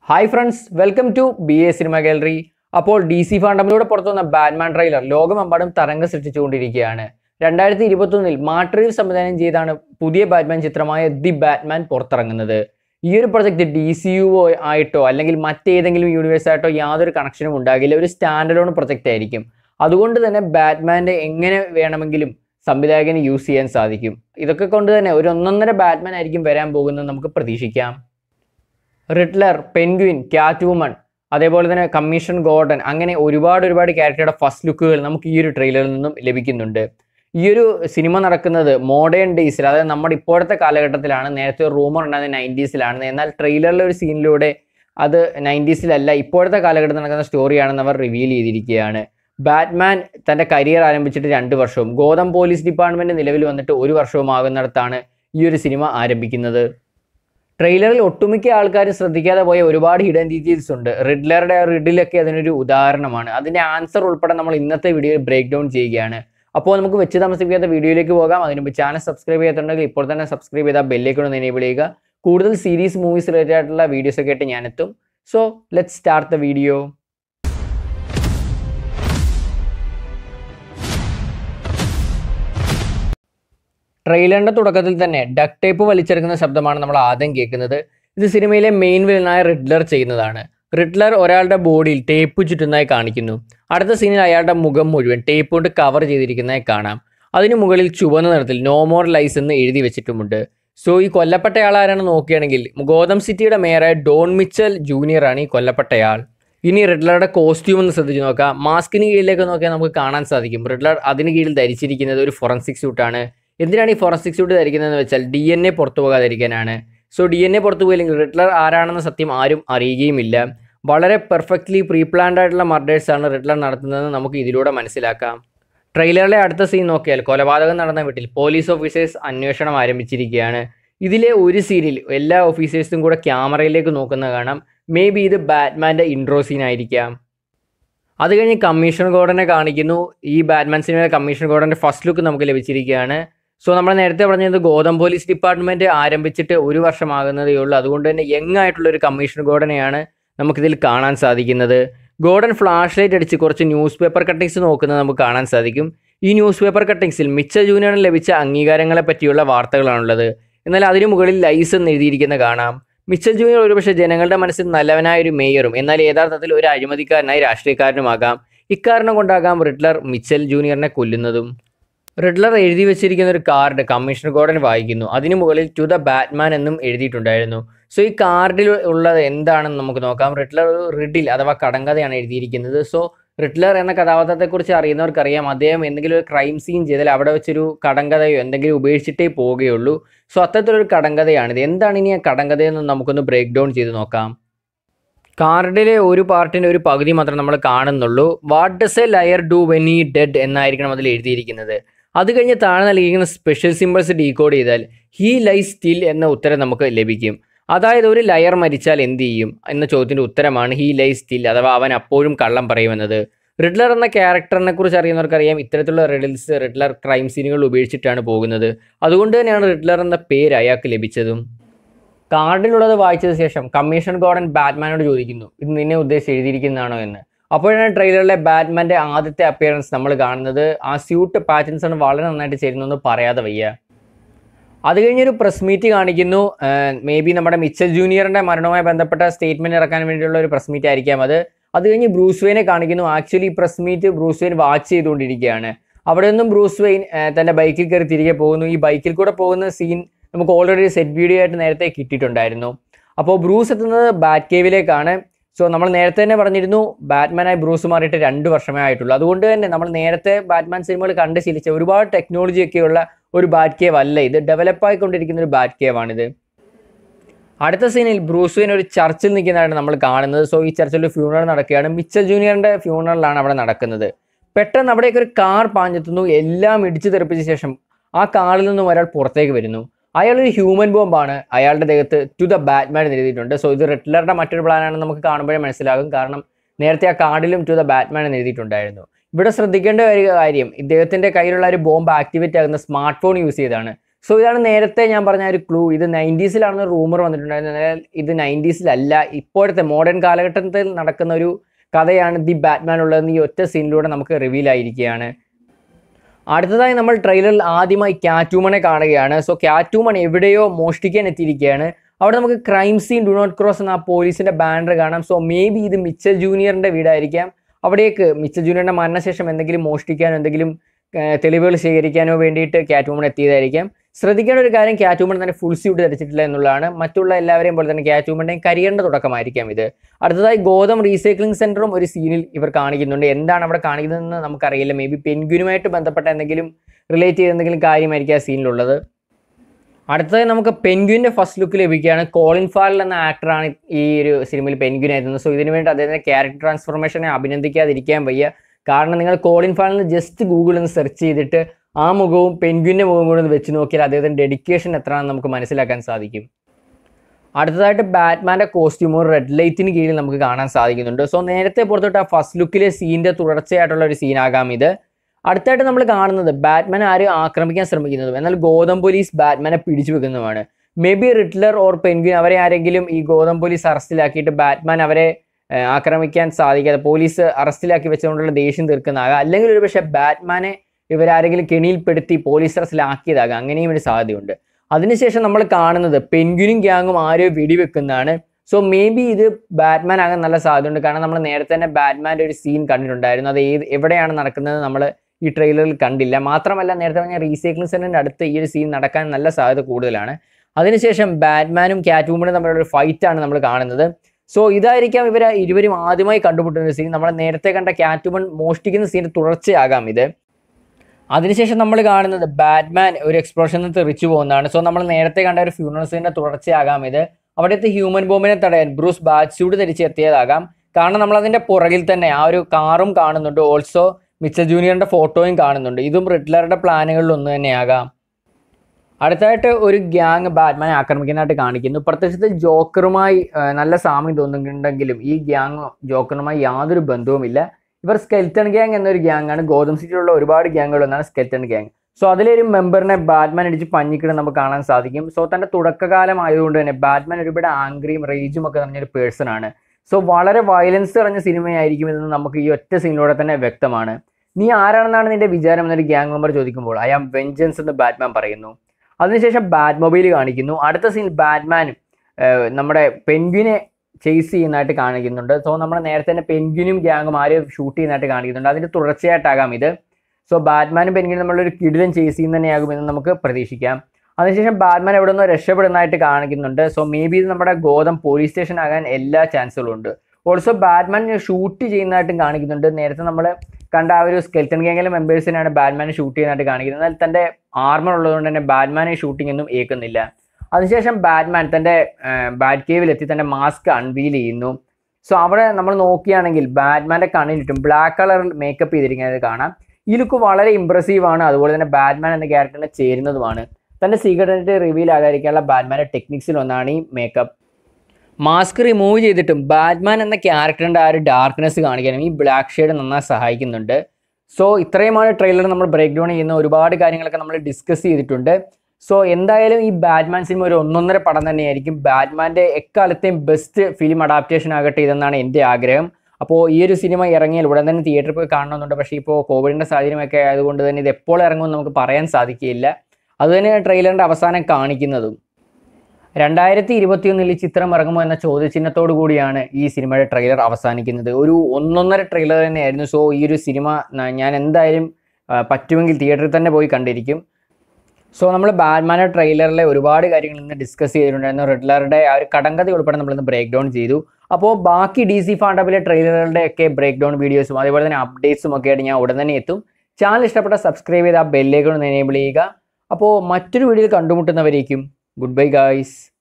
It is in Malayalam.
hi friends welcome to B A cinema gallery അപ്പോൾ ഡി സി ഫാണ്ടമിലൂടെ പുറത്തുവന്ന ബാറ്റ്മാൻ ട്രെയിലർ ലോകമെമ്പാടും തരംഗം സൃഷ്ടിച്ചുകൊണ്ടിരിക്കുകയാണ് രണ്ടായിരത്തി ഇരുപത്തൊന്നിൽ മാട്രിയിൽ സംവിധാനം ചെയ്താണ് പുതിയ ബാറ്റ്മാൻ ചിത്രമായ ദി ബാറ്റ്മാൻ പുറത്തിറങ്ങുന്നത് ഈ ഒരു പ്രൊജക്ട് ഡി സി യു ആയിട്ടോ അല്ലെങ്കിൽ മറ്റേതെങ്കിലും യൂണിവേഴ്സ് ആയിട്ടോ യാതൊരു കണക്ഷനും ഉണ്ടാകില്ല ഒരു സ്റ്റാൻഡലോൺ പ്രൊജക്റ്റ് ആയിരിക്കും അതുകൊണ്ട് തന്നെ ബാറ്റ്മാൻ്റെ എങ്ങനെ വേണമെങ്കിലും സംവിധായകന് യൂസ് ചെയ്യാൻ സാധിക്കും ഇതൊക്കെ കൊണ്ട് തന്നെ ഒരു ഒന്നൊന്നര ബാറ്റ്മാൻ ആയിരിക്കും വരാൻ പോകുന്നത് നമുക്ക് പ്രതീക്ഷിക്കാം റിട്ലർ പെൻഗ്വിൻ ക്യാറ്റ് വുമൺ അതേപോലെ തന്നെ കമ്മീഷൻ ഗോർഡൻ അങ്ങനെ ഒരുപാട് ഒരുപാട് ക്യാരക്ടറുടെ ഫസ്റ്റ് ലുക്കുകൾ നമുക്ക് ഈ ഒരു ട്രെയിലറിൽ നിന്നും ലഭിക്കുന്നുണ്ട് ഈ ഒരു സിനിമ നടക്കുന്നത് മോഡേൺ ഡേയ്സിൽ അതായത് നമ്മുടെ ഇപ്പോഴത്തെ കാലഘട്ടത്തിലാണ് നേരത്തെ ഒരു റൂമർ ഉണ്ടായിരുന്നത് നയൻറ്റീസിലാണ് എന്നാൽ ട്രെയിലറിലെ ഒരു സീനിലൂടെ അത് നയൻറ്റീസിലല്ല ഇപ്പോഴത്തെ കാലഘട്ടത്തിൽ നടക്കുന്ന സ്റ്റോറിയാണെന്ന് അവർ റിവീൽ ചെയ്തിരിക്കുകയാണ് ബാറ്റ്മാൻ തൻ്റെ കരിയർ ആരംഭിച്ചിട്ട് രണ്ട് വർഷവും ഗോതം പോലീസ് ഡിപ്പാർട്ട്മെൻറ്റ് നിലവിൽ വന്നിട്ട് ഒരു വർഷവും ആകുന്നിടത്താണ് ഈ ഒരു സിനിമ ആരംഭിക്കുന്നത് ട്രെയിലറിൽ ഒട്ടുമിക്ക ആൾക്കാർ ശ്രദ്ധിക്കാതെ പോയ ഒരുപാട് ഹിഡൻ ഡീറ്റെയിൽസ് ഉണ്ട് റിഡ്ലറുടെ റിഡിലൊക്കെ അതിനൊരു ഉദാഹരണമാണ് അതിൻ്റെ ആൻസർ ഉൾപ്പെടെ നമ്മൾ ഇന്നത്തെ വീഡിയോയിൽ ബ്രേക്ക് ഡൗൺ ചെയ്യുകയാണ് അപ്പോൾ നമുക്ക് വെച്ച് താമസിക്കാത്ത വീഡിയോയിലേക്ക് പോകാം അതിന് മുമ്പ് ചാനൽ സബ്സ്ക്രൈബ് ചെയ്തിട്ടുണ്ടെങ്കിൽ ഇപ്പോൾ തന്നെ സബ്സ്ക്രൈബ് ചെയ്താൽ ബെല്ലേക്ക് ഒന്ന് എനേബിൾ ചെയ്യുക കൂടുതൽ സീരീസ് മൂവീസ് റിലേറ്റഡ് ആയിട്ടുള്ള വീഡിയോസ് ഒക്കെ ആയിട്ട് ഞാൻ എത്തും so let start the video ട്രെയിലറിന്റെ തുടക്കത്തിൽ തന്നെ ഡക്ക് ടേപ്പ് വലിച്ചെടുക്കുന്ന ശബ്ദമാണ് നമ്മൾ ആദ്യം കേൾക്കുന്നത് ഇത് സിനിമയിലെ മെയിൻ വില്ലനായ റിഡ്ലർ ചെയ്യുന്നതാണ് റിഡ്ലർ ഒരാളുടെ ബോഡിയിൽ ടേപ്പ് ചുറ്റുന്നതായി കാണിക്കുന്നു അടുത്ത സീനിൽ അയാളുടെ മുഖം മുഴുവൻ ടേപ്പ് കൊണ്ട് കവർ ചെയ്തിരിക്കുന്നതായി കാണാം അതിന് മുകളിൽ ചുവന്ന നിറത്തിൽ നോ മോർ ലൈസ് എന്ന് എഴുതി വെച്ചിട്ടുമുണ്ട് സോ ഈ കൊല്ലപ്പെട്ടയാൾ ആരാണെന്ന് നോക്കുകയാണെങ്കിൽ ഗോതം സിറ്റിയുടെ മേയറായ ഡോൺ മിച്ചൽ ജൂനിയർ ആണ് ഈ കൊല്ലപ്പെട്ടയാൾ ഇനി റിഡ്ലറുടെ കോസ്റ്റ്യൂം ഒന്ന് ശ്രദ്ധിച്ച് നോക്കാം മാസ്കിന് കീഴിലേക്ക് നോക്കിയാൽ നമുക്ക് കാണാൻ സാധിക്കും റിഡ്ലർ അതിന് കീഴിൽ ധരിച്ചിരിക്കുന്നത് ഒരു ഫോറൻസിക് സ്യൂട്ടാണ് എന്തിനാണ് ഈ ഫോറൻസിക് സ്യൂട്ട് ധരിക്കുന്നതെന്ന് വെച്ചാൽ ഡി എൻ എ പുറത്തു പോകാതിരിക്കാനാണ് സോ ഡി എൻ എ പുറത്തു പോയില്ലെങ്കിൽ റിഡ്ലർ ആരാണെന്ന സത്യം ആരും അറിയുകയുമില്ല വളരെ പെർഫെക്റ്റ്ലി പ്രീ പ്ലാൻഡ് ആയിട്ടുള്ള മർഡേഴ്സ് ആണ് റിഡ്ലർ നടത്തുന്നതെന്ന് നമുക്ക് ഇതിലൂടെ മനസ്സിലാക്കാം ട്രെയിലറിലെ അടുത്ത സീൻ നോക്കിയാൽ കൊലപാതകം നടന്ന വീട്ടിൽ പോലീസ് ഓഫീസേഴ്സ് അന്വേഷണം ആരംഭിച്ചിരിക്കുകയാണ് ഇതിലെ ഒരു സീനിൽ എല്ലാ ഓഫീസേഴ്സും കൂടെ ക്യാമറയിലേക്ക് നോക്കുന്ന കാണാം മേ ബി ഇത് ബാറ്റ്മാൻ്റെ ഇൻട്രോ സീൻ ആയിരിക്കാം അത് കഴിഞ്ഞ് കമ്മീഷൻ ഗോർഡനെ കാണിക്കുന്നു ഈ ബാറ്റ്മാൻ സിനിമയിലെ കമ്മീഷൻ ഗോർഡൻ്റെ ഫസ്റ്റ് ലുക്ക് നമുക്ക് ലഭിച്ചിരിക്കുകയാണ് സോ നമ്മൾ നേരത്തെ പറഞ്ഞത് ഗോതം പോലീസ് ഡിപ്പാർട്ട്മെൻറ്റ് ആരംഭിച്ചിട്ട് ഒരു വർഷമാകുന്നതേ ഉള്ളൂ അതുകൊണ്ട് തന്നെ യങ് ആയിട്ടുള്ള ഒരു കമ്മീഷൻ ഗോർഡനെയാണ് നമുക്കിതിൽ കാണാൻ സാധിക്കുന്നത് ഗോർഡൻ ഫ്ലാഷ് ലൈറ്റ് അടിച്ച് കുറച്ച് ന്യൂസ് പേപ്പർ കട്ടിങ്സ് നോക്കുന്നത് നമുക്ക് കാണാൻ സാധിക്കും ഈ ന്യൂസ് പേപ്പർ കട്ടിങ്സിൽ മിച്ച ജൂനിയറിന് ലഭിച്ച അംഗീകാരങ്ങളെ പറ്റിയുള്ള വാർത്തകളാണുള്ളത് എന്നാൽ അതിനു മുകളിൽ ലൈസ് എന്ന് എഴുതിയിരിക്കുന്ന കാണാം മിച്ചൽ ജൂനിയർ ഒരുപക്ഷെ ജനങ്ങളുടെ മനസ്സിൽ നല്ലവനായ ഒരു മേയറും എന്നാൽ യഥാർത്ഥത്തിൽ ഒരു അഴിമതിക്കാരനായ രാഷ്ട്രീയക്കാരനുമാകാം ഇക്കാരണം കൊണ്ടാകാം റിഡ്ലർ മിച്ചൽ ജൂനിയറിനെ കൊല്ലുന്നതും റിഡ്ലർ എഴുതി വെച്ചിരിക്കുന്ന ഒരു കാർഡ് കമ്മീഷണർ ഗോർഡൻ വായിക്കുന്നു അതിന് മുകളിൽ ടു ദ ബാറ്റ്മാൻ എന്നും എഴുതിയിട്ടുണ്ടായിരുന്നു സോ ഈ കാർഡിൽ ഉള്ളത് എന്താണെന്ന് നമുക്ക് നോക്കാം റിഡ്ലർ ഒരു റിഡിൽ അഥവാ കടങ്കഥയാണ് എഴുതിയിരിക്കുന്നത് സോ റിഡ്ലർ എന്ന കഥാപാത്രത്തെക്കുറിച്ച് അറിയുന്നവർക്കറിയാം അദ്ദേഹം എന്തെങ്കിലും ഒരു ക്രൈം സീൻ ചെയ്താൽ അവിടെ വെച്ചൊരു കടങ്കഥയോ എന്തെങ്കിലും ഉപേക്ഷിച്ചിട്ടേ പോവുകയുള്ളൂ സോ അത്തരത്തിലൊരു കടങ്കഥയാണിത് എന്താണ് ഇനി ആ കടങ്കഥയെന്ന് നമുക്കൊന്ന് ബ്രേക്ക് ഡൗൺ ചെയ്ത് നോക്കാം കാർഡിലെ ഒരു പാർട്ടിൻ്റെ ഒരു പകുതി മാത്രം നമ്മൾ കാണുന്നുള്ളൂ what does a liar do when he dead എന്നായിരിക്കണം അതിൽ എഴുതിയിരിക്കുന്നത് അത് കഴിഞ്ഞ് താഴെ നൽകിയിരിക്കുന്ന സ്പെഷ്യൽ സിമ്പിൾസ് ഡീകോഡ് ചെയ്താൽ ഹീ ലൈ സ്റ്റിൽ എന്ന ഉത്തരം നമുക്ക് ലഭിക്കും അതായത് ഒരു ലയർ മരിച്ചാൽ എന്ത് ചെയ്യും എന്ന ചോദ്യത്തിൻ്റെ ഉത്തരമാണ് ഹീ ലൈ സ്റ്റിൽ അഥവാ അവൻ അപ്പോഴും കള്ളം പറയുമെന്നത് റിഡ്ലർ എന്ന ക്യാരക്ടറിനെ കുറിച്ച് അറിയുന്നവർക്കറിയാം ഇത്തരത്തിലുള്ള റിഡിൽസ് റിഡ്ലർ ക്രൈം സീനുകൾ ഉപേക്ഷിച്ചിട്ടാണ് പോകുന്നത് അതുകൊണ്ട് തന്നെയാണ് റിഡ്ലർ എന്ന പേര് അയാൾക്ക് ലഭിച്ചതും കാർഡിലുള്ളത് വായിച്ചത് ശേഷം കമ്മീഷൻ ഗോർഡൻ ബാറ്റ്മാനോട് ചോദിക്കുന്നു ഇത് നിന്നെ ഉദ്ദേശിച്ച് എഴുതിയിരിക്കുന്നതാണോ എന്ന് അപ്പോഴാണ് ട്രെയിലറിലെ ബാറ്റ്മാൻ്റെ ആദ്യത്തെ അപ്പിയറൻസ് നമ്മൾ കാണുന്നത് ആ സ്യൂട്ട് പാറ്റേൺസാണ് വളരെ നന്നായിട്ട് ചേരുന്നതെന്ന് പറയാതെ വയ്യ അത് കഴിഞ്ഞൊരു പ്രസ് മീറ്റ് കാണിക്കുന്നു മേ ബി നമ്മുടെ മിച്ചൽ ജൂനിയറിൻ്റെ മരണവുമായി ബന്ധപ്പെട്ട സ്റ്റേറ്റ്മെൻറ്റ് ഇറക്കാൻ വേണ്ടിയുള്ള ഒരു പ്രസ് മീറ്റ് ആയിരിക്കാം അത് അത് കഴിഞ്ഞ് ബ്രൂസ് വെയിനെ കാണിക്കുന്നു actually press meet Bruce Wayne watch ചെയ്തുകൊണ്ടിരിക്കുകയാണ് അവിടെ നിന്നും ബ്രൂസ് വെയിൻ തൻ്റെ ബൈക്കിൽ കയറി തിരികെ പോകുന്നു ഈ ബൈക്കിൽ കൂടെ പോകുന്ന സീൻ നമുക്ക് ഓൾറെഡി സെറ്റ് വീഡിയോ ആയിട്ട് നേരത്തെ കിട്ടിയിട്ടുണ്ടായിരുന്നു അപ്പോൾ ബ്രൂസ് എത്തുന്നത് ബാറ്റ് കേവിലേക്കാണ് സോ നമ്മൾ നേരത്തെ തന്നെ പറഞ്ഞിരുന്നു ബാറ്റ്മാനായി ബ്രൂസ് മാറിയിട്ട് രണ്ട് വർഷമേ ആയിട്ടുള്ളൂ അതുകൊണ്ട് തന്നെ നമ്മൾ നേരത്തെ ബാറ്റ്മാൻ സിനിമകൾ കണ്ട് ശീലിച്ച ഒരുപാട് ടെക്നോളജി ഒക്കെയുള്ള ഒരു ബാറ്റ് കേവ് അല്ല ഇത് ഡെവലപ്പ് ആയിക്കൊണ്ടിരിക്കുന്ന ഒരു ബാറ്റ് കേവ് ആണിത് അടുത്ത സീനിൽ ബ്രൂസ് വെയിൻ ഒരു ചർച്ചിൽ നിൽക്കുന്നതാണ് നമ്മൾ കാണുന്നത് സോ ഈ ചർച്ചിൽ ഒരു ഫ്യൂണറൽ നടക്കുകയാണ് മിച്ചൽ ജൂനിയറിൻ്റെ ഫ്യൂണറലാണ് അവിടെ നടക്കുന്നത് പെട്ടെന്ന് അവിടേക്ക് ഒരു കാർ പാഞ്ഞെത്തുന്നു എല്ലാം ഇടിച്ചു തെറിപ്പിച്ച ശേഷം ആ കാറിൽ നിന്നും ഒരാൾ പുറത്തേക്ക് വരുന്നു അയാൾ ഒരു ഹ്യൂമൻ ബോംബാണ് അയാളുടെ ദേഹത്ത് ടു ദ ബാറ്റ്മാൻ എന്ന് എഴുതിയിട്ടുണ്ട് സോ ഇത് റിട്ലറുടെ മറ്റൊരു പ്ലാനാണെന്ന് നമുക്ക് കാണുമ്പോഴേ മനസ്സിലാകും കാരണം നേരത്തെ ആ കാർഡിലും ടു ദ ബാറ്റ്മാൻ എന്ന് എഴുതിയിട്ടുണ്ടായിരുന്നു ഇവിടെ ശ്രദ്ധിക്കേണ്ട ഒരു കാര്യം ഇദ്ദേഹത്തിൻ്റെ കയ്യിലുള്ള ഒരു ബോംബ് ആക്ടിവേറ്റ് ആകുന്ന സ്മാർട്ട് ഫോൺ യൂസ് ചെയ്താണ് സോ ഇതാണ് നേരത്തെ ഞാൻ പറഞ്ഞ ഒരു ക്ലൂ ഇത് നയൻറ്റീസിലാണെന്ന് റൂമർ വന്നിട്ടുണ്ടായിരുന്നത് എന്നാൽ ഇത് നയൻറ്റീസിലല്ല ഇപ്പോഴത്തെ മോഡേൺ കാലഘട്ടത്തിൽ നടക്കുന്ന ഒരു കഥയാണ് ദി ബാറ്റ്മാൻ ഉള്ളതെന്ന് ഈ ഒറ്റ സീനിലൂടെ നമുക്ക് റിവീൽ ആയിരിക്കുകയാണ് അടുത്തതായി നമ്മൾ ട്രെയിലറിൽ ആദ്യമായി ക്യാറ്റൂമണെ കാണുകയാണ് സോ ക്യാറ്റൂമൺ എവിടെയോ മോഷ്ടിക്കാൻ എത്തിയിരിക്കുകയാണ് അവിടെ നമുക്ക് crime scene do not cross എന്ന ആ പോലീസിന്റെ ബാനർ കാണാം സോ മേ ബി ഇത് മിച്ചൽ ജൂനിയറിന്റെ വീടായിരിക്കാം അവിടേക്ക് മിച്ചൽ ജൂനിയറിന്റെ മരണശേഷം എന്തെങ്കിലും മോഷ്ടിക്കാനോ എന്തെങ്കിലും ഏർ, തെളിവുകൾ ശേഖരിക്കാനോ വേണ്ടിയിട്ട് ക്യാറ്റൂമൺ എത്തിയതായിരിക്കാം ശ്രദ്ധിക്കേണ്ട ഒരു കാര്യം ക്യാറ്റൂമൺ തന്നെ ഫുൾ സ്യൂട്ട് ധരിച്ചിട്ടില്ല എന്നുള്ളതാണ് മറ്റുള്ള എല്ലാവരെയും പോലെ തന്നെ ക്യാറ്റൂമൻ്റെയും കരിയറിന്റെ തുടക്കമായിരിക്കാം ഇത് അടുത്തതായി ഗോതം റീസൈക്ലിംഗ് സെന്ററും ഒരു സീനിൽ ഇവർ കാണിക്കുന്നുണ്ട് എന്താണ് അവിടെ കാണിക്കുന്നതെന്ന് നമുക്കറിയില്ല മേ ബി പെൻഗ്വിനുമായിട്ട് ബന്ധപ്പെട്ട എന്തെങ്കിലും റിലേറ്റ് ചെയ്ത എന്തെങ്കിലും കാര്യമായിരിക്കും ആ സീനിലുള്ളത് അടുത്തതായി നമുക്ക് പെൻഗ്വിൻ്റെ ഫസ്റ്റ് ലുക്ക് ലഭിക്കുകയാണ് കോളിൻ ഫാരൽ എന്ന ആക്ടറാണ് ഈ ഒരു സിനിമയിൽ പെൻഗ്വിൻ ആയിരുന്നത് സോ ഇതിനു വേണ്ടി അദ്ദേഹത്തിൻ്റെ ക്യാരക്ടർ ട്രാൻസ്ഫോർമേഷനെ അഭിനന്ദിക്കാതിരിക്കാൻ വയ്യ കാരണം നിങ്ങൾ കോളിൻ ഫാരലിന് ജസ്റ്റ് ഗൂഗിളിൽ നിന്ന് സെർച്ച് ചെയ്തിട്ട് ആ മുഖവും പെൻഗ്വിൻ്റെ മുഖവും കൂടെ ഒന്ന് വെച്ച് നോക്കിയാൽ അദ്ദേഹത്തിൻ്റെ ഡെഡിക്കേഷൻ എത്രയാണെന്ന് നമുക്ക് മനസ്സിലാക്കാൻ സാധിക്കും അടുത്തതായിട്ട് ബാറ്റ്മാൻ്റെ കോസ്റ്റ്യൂമോ റെഡ് ലൈറ്റിന് കീഴിൽ നമുക്ക് കാണാൻ സാധിക്കുന്നുണ്ട് സോ നേരത്തെ പുറത്തോട്ട് ആ ഫസ്റ്റ് ലുക്കിലെ സീനിൻ്റെ തുടർച്ചയായിട്ടുള്ള ഒരു സീനാകാം ഇത് അടുത്തായിട്ട് നമ്മൾ കാണുന്നത് ബാറ്റ്മാൻ ആരും ആക്രമിക്കാൻ ശ്രമിക്കുന്നതും എന്നാൽ ഗോതം പോലീസ് ബാറ്റ്മാനെ പിടിച്ചു വെക്കുന്നതുമാണ് maybe Riddler or Penguin അവരെ ആരെങ്കിലും ഈ ഗോതം പോലീസ് അറസ്റ്റിലാക്കിയിട്ട് ബാറ്റ്മാൻ അവരെ ഏഹ്, ആക്രമിക്കാൻ സാധിക്കാതെ പോലീസ് അറസ്റ്റിലാക്കി വെച്ചുകൊണ്ടുള്ള ദേഷ്യം തീർക്കുന്നതാകാം അല്ലെങ്കിൽ ഒരു പക്ഷേ ബാറ്റ്മാനെ ഇവരാരെങ്കിലും കെണിയിൽപ്പെടുത്തി പോലീസ് അറസ്റ്റിലാക്കിയതാകാം അങ്ങനെയും ഒരു സാധ്യതയുണ്ട് അതിനുശേഷം നമ്മൾ കാണുന്നത് പെൻഗ്വിനും ഗ്യാങ്ങും ആരോ വെടിവെക്കുന്നതാണ് സോ മേ ബി ഇത് ബാറ്റ്മാൻ ആകാൻ നല്ല സാധ്യതയുണ്ട് കാരണം നമ്മൾ നേരത്തെ തന്നെ ബാറ്റ്മാൻ്റെ ഒരു സീൻ കണ്ടിട്ടുണ്ടായിരുന്നു അത് ഏത് എവിടെയാണ് നടക്കുന്നത് നമ്മൾ ഈ ട്രെയിലറിൽ കണ്ടില്ല മാത്രമല്ല നേരത്തെ പറഞ്ഞ റീസൈക്ലിംഗ് സെന്ററിൻ്റെ അടുത്ത് ഈ ഒരു സീൻ നടക്കാൻ നല്ല സാധ്യത കൂടുതലാണ് അതിനുശേഷം ബാറ്റ്മാനും ക്യാറ്റ് വുമണും തമ്മിലുള്ള ഒരു ഫൈറ്റാണ് നമ്മൾ കാണുന്നത് സോ ഇതായിരിക്കാം ഇവർ ഇരുവരും ആദ്യമായി കണ്ടുമുട്ടുന്ന സീൻ നമ്മൾ നേരത്തെ കണ്ട ക്യാറ്റ് വുമൺ മോഷ്ടിക്കുന്ന സീൻ്റെ തുടർച്ചയാകാം ഇത് അതിനുശേഷം നമ്മൾ കാണുന്നത് ബാറ്റ്മാൻ ഒരു എക്സ്പ്ലോഷനിൽ നിന്ന് തെറിച്ചു പോകുന്നതാണ് സോ നമ്മൾ നേരത്തെ കണ്ട ഒരു ഫ്യൂണൽ സീനിന്റെ തുടർച്ചയാകാം ഇത് അവിടുത്തെ ഹ്യൂമൻ ബോംബിനെ തടയാൻ ബ്രൂസ് ബാറ്റ് സ്യൂട്ട് ധരിച്ച് എത്തിയതാകാം കാരണം നമ്മൾ അതിന്റെ പുറകിൽ തന്നെ ആ ഒരു കാറും കാണുന്നുണ്ട് ഓൾസോ മിച്ചൽ ജൂനിയറിന്റെ ഫോട്ടോയും കാണുന്നുണ്ട് ഇതും റിഡ്ലറുടെ പ്ലാനുകളിൽ ഒന്ന് തന്നെയാകാം അടുത്തായിട്ട് ഒരു ഗ്യാങ് ബാറ്റ്മാനെ ആക്രമിക്കാനായിട്ട് കാണിക്കുന്നു പ്രത്യക്ഷത്തിൽ ജോക്കറുമായി ആ, നല്ല സാമ്യം തോന്നുന്നുണ്ടെങ്കിലും ഈ ഗ്യാങ് ജോക്കറുമായി യാതൊരു ബന്ധവുമില്ല ഇവർ സ്കെൽറ്റൺ ഗ്യാങ് എന്നൊരു ഗ്യാങ് ആണ് ഗോതം സിറ്റിയിലുള്ള ഒരുപാട് ഗ്യാങ്ങുകൾ ഒന്നാണ് സ്കെൽറ്റൺ ഗ്യാങ് സോ അതിലൊരു മെമ്പറിനെ ബാറ്റ്മാൻ അടിച്ച് പഞ്ഞിക്കിട നമുക്ക് കാണാൻ സാധിക്കും സോ തന്റെ തുടക്കകാലം ആയതുകൊണ്ട് തന്നെ ബാറ്റ്മാൻ ഒരുപാട് ആംഗ്രിയും റേജും ഒക്കെ നിറഞ്ഞൊരു പേഴ്സൺ ആണ് സോ വളരെ വയലൻസ് നിറഞ്ഞ സിനിമയായിരിക്കും ഇതെന്ന് നമുക്ക് ഈ ഒറ്റ സീനിലൂടെ തന്നെ വ്യക്തമാണ് നീ ആരാണെന്നാണ് നിന്റെ വിചാരം എന്നൊരു ഗ്യാങ് മെമ്പർ ചോദിക്കുമ്പോൾ ഐ ആം വെഞ്ചൻസ് എന്ന് ബാറ്റ്മാൻ പറയുന്നു അതിനുശേഷം ബാറ്റ് മൊബൈൽ കാണിക്കുന്നു അടുത്ത സീൻ ബാറ്റ്മാനും ഏഹ്, നമ്മുടെ പെൻഗ്വിനെ ചേസ് ചെയ്യുന്നതായിട്ട് കാണിക്കുന്നുണ്ട് സോ നമ്മൾ നേരത്തെ തന്നെ പെൻഗ്വിനും ഗ്യാങ്ങും ആരും ഷൂട്ട് ചെയ്യുന്നതായിട്ട് കാണിക്കുന്നുണ്ട് അതിന്റെ തുടർച്ചയായിട്ടാകാം ഇത് സോ ബാറ്റ്മാനും പെൻഗ്വിനും നമ്മളൊരു കിടിലൻ ചേസ് ചെയ്യുന്ന തന്നെയാകുമെന്ന് നമുക്ക് പ്രതീക്ഷിക്കാം അതിനുശേഷം ബാറ്റ്മാൻ എവിടെ നിന്നോ രക്ഷപ്പെടുന്നതായിട്ട് കാണിക്കുന്നുണ്ട് സോ മേ ബി ഇത് നമ്മുടെ ഗോതം പോലീസ് സ്റ്റേഷൻ ആകാൻ എല്ലാ ചാൻസുകളും ഉണ്ട് ഓൾസോ ബാറ്റ്മാൻ ഷൂട്ട് ചെയ്യുന്നതായിട്ടും കാണിക്കുന്നുണ്ട് നേരത്തെ നമ്മൾ കണ്ട ആ ഒരു സ്കെൽറ്റൺ ഗാങ്ങിലെ മെമ്പേഴ്സിനാണ് ബാറ്റ്മാനെ ഷൂട്ട് ചെയ്യുന്നതായിട്ട് കാണിക്കുന്നത് എന്നാൽ തന്റെ ആർമർ ഉള്ളതുകൊണ്ട് തന്നെ ബാറ്റ്മാനെ ഷൂട്ടിംഗ് ഒന്നും ഏൽക്കുന്നില്ല അതിനുശേഷം ബാറ്റ്മാൻ തന്റെ ബാറ്റ് കേവിൽ എത്തി തന്റെ മാസ്ക് അൺവീൽ ചെയ്യുന്നു സോ അവിടെ നമ്മൾ നോക്കുകയാണെങ്കിൽ ബാറ്റ്മാന്റെ കണ്ണിൽ ചുറ്റും ബ്ലാക്ക് കളറിൽ മേക്കപ്പ് ചെയ്തിരിക്കുന്നത് കാണാം ഈ ലുക്ക് വളരെ ഇമ്പ്രസീവ് ആണ് അതുപോലെ തന്നെ ബാറ്റ്മാൻ എന്ന ക്യാരക്ടറിനെ ചേരുന്നതുമാണ് തന്റെ സീക്രട്ട് റിവീൽ ആകാതിരിക്കാനുള്ള ബാറ്റ്മാന്റെ ടെക്നിക്സിൽ ഒന്നാണ് ഈ മേക്കപ്പ് മാസ്ക് റിമൂവ് ചെയ്തിട്ടും ബാറ്റ്മാൻ എന്ന ക്യാരക്ടറിൻ്റെ ആ ഒരു ഡാർക്ക്നെസ് കാണിക്കാനും ഈ ബ്ലാക്ക് ഷെയ്ഡ് നന്നായി സഹായിക്കുന്നുണ്ട് സോ ഇത്രയുമാണ് ട്രെയിലർ നമ്മൾ ബ്രേക്ക് ഡൗൺ ചെയ്യുന്ന ഒരുപാട് കാര്യങ്ങളൊക്കെ നമ്മൾ ഡിസ്കസ് ചെയ്തിട്ടുണ്ട് സോ എന്തായാലും ഈ ബാറ്റ്മാൻ സിനിമ ഒരു ഒന്നൊന്നര പടം തന്നെയായിരിക്കും ബാറ്റ്മാൻ്റെ എക്കാലത്തെയും ബെസ്റ്റ് ഫിലിം അഡാപ്റ്റേഷൻ ആകട്ടെ ഇതെന്നാണ് എൻ്റെ ആഗ്രഹം അപ്പോൾ ഈ ഒരു സിനിമ ഇറങ്ങിയാൽ ഉടൻ തന്നെ തിയേറ്ററിൽ പോയി കാണണമെന്നുണ്ട് പക്ഷേ ഇപ്പോൾ കോവിഡിൻ്റെ സാഹചര്യമൊക്കെ ആയതുകൊണ്ട് തന്നെ ഇത് എപ്പോൾ ഇറങ്ങുമെന്ന് നമുക്ക് പറയാൻ സാധിക്കില്ല അതുതന്നെയാണ് ട്രെയിലറിൻ്റെ അവസാനം കാണിക്കുന്നതും രണ്ടായിരത്തി ഇരുപത്തിയൊന്നിൽ ഈ ചിത്രം ഇറങ്ങുമോ എന്ന ചോദ്യചിഹ്നത്തോടു കൂടിയാണ് ഈ സിനിമയുടെ ട്രെയിലർ അവസാനിക്കുന്നത് ഒരു ഒന്നൊന്നര ട്രെയിലർ തന്നെയായിരുന്നു സോ ഈ ഒരു സിനിമ ന- ഞാൻ എന്തായാലും ആ, പറ്റുമെങ്കിൽ തിയേറ്ററിൽ തന്നെ പോയി കണ്ടിരിക്കും സോ നമ്മൾ ബാറ്റ്മാൻ്റെ ട്രെയിലറിലെ ഒരുപാട് കാര്യങ്ങൾ ഇന്ന് ഡിസ്കസ് ചെയ്തിട്ടുണ്ടായിരുന്നു റെഡ്ലറുടെ ആ ഒരു കടങ്കഥ ഉൾപ്പെടെ നമ്മളിന്ന് ബ്രേക്ക് ഡൗൺ ചെയ്തു അപ്പോൾ ബാക്കി ഡി സി ഫാണ്ടബിലെ ട്രെയിലറുടെ ഒക്കെ ബ്രേക്ക് ഡൗൺ വീഡിയോസും അതേപോലെ തന്നെ അപ്ഡേറ്റ്സും ഒക്കെ ആയിട്ട് ഞാൻ ഉടൻ തന്നെ എത്തും ചാനൽ ഇഷ്ടപ്പെട്ട സബ്സ്ക്രൈബ് ചെയ്ത് ആ ബെല്ലേക്ക് ഒന്ന് എനേബിൾ ചെയ്യുക അപ്പോൾ മറ്റൊരു വീഡിയോയിൽ കണ്ടുമുട്ടുന്നവരേക്കും ഗുഡ് ബൈ ഗായ്സ്